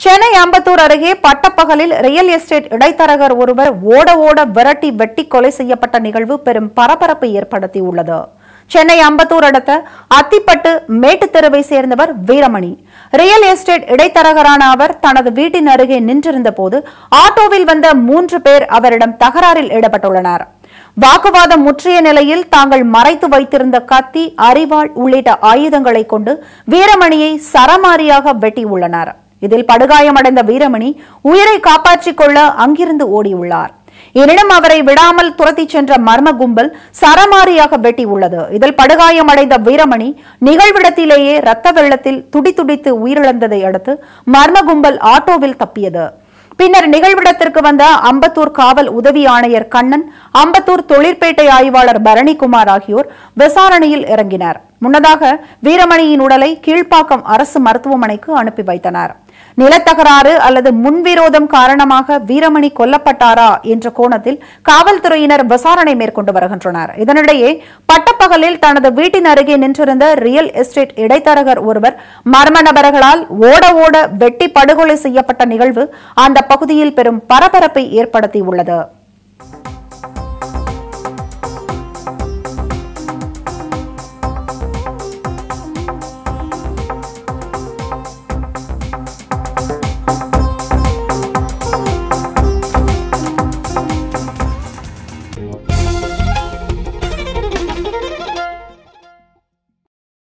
சென்னை அம்பத்தூர் அருகே பட்டப்பகலில் real estate இடைத்தரகர் ஒருவர் ஓட ஓட விரட்டி வெட்டி கொலை செய்யப்பட்ட நிகழ்வு பெரும் பரபரப்பை ஏற்படுத்தியுள்ளது சென்னை அம்பத்தூர் அடுத்த அத்திப்பட்டு மேட்டுத்தெருவை சேர்ந்தவர் வீரமணி ரியல் எஸ்டேட் இடைத்தரகரான அவர் தனது வீட்டின் அருகே நின்றிருந்த போது ஆட்டோவில் வந்த மூன்று பேர் அவரிடம் தகராறில் ஈடுபட்டுள்ளனர் வாக்குவாதம் முற்றிய நிலையில் தாங்கள் மறைத்து வைத்திருந்த கத்தி அரிவாள் உள்ளிட்ட ஆயுதங்களை கொண்டு வீரமணியை சரமாரியாக வெட்டியுள்ளனர் இதில் படுகாயமடைந்த வீரமணி உயிரை காப்பாற்றிக் கொள்ள அங்கிருந்து ஓடியுள்ளார் எனினும் அவரை விடாமல் துரத்திச் சென்ற மர்ம கும்பல் சரமாரியாக வெட்டியுள்ளது இதில் படுகாயமடைந்த வீரமணி நிகழ்விடத்திலேயே ரத்த வெள்ளத்தில் துடிதுடித்து உயிரிழந்ததை அடுத்து மர்ம கும்பல் ஆட்டோவில் தப்பியது பின்னர் நிகழ்விடத்திற்கு வந்த அம்பத்தூர் காவல் உதவி ஆணையர் கண்ணன் அம்பத்தூர் தொழிற்பேட்டை ஆய்வாளர் பரணிக்குமார் ஆகியோர் விசாரணையில் இறங்கினர் முன்னதாக வீரமணியின் உடலை கீழ்ப்பாக்கம் அரசு மருத்துவமனைக்கு அனுப்பி வைத்தனர் நிலத்தகராறு அல்லது முன்விரோதம் காரணமாக வீரமணி கொல்லப்பட்டாரா என்ற கோணத்தில் காவல்துறையினர் விசாரணை மேற்கொண்டு வருகின்றனர் இதனிடையே பட்டப்பகலில் தனது வீட்டின் அருகே நின்றிருந்த ரியல் எஸ்டேட் இடைத்தரகர் ஒருவர் மர்ம நபர்களால் ஓட ஓட வெட்டி படுகொலை செய்யப்பட்ட நிகழ்வு அந்த பகுதியில் பெரும் பரபரப்பை ஏற்படுத்தியுள்ளது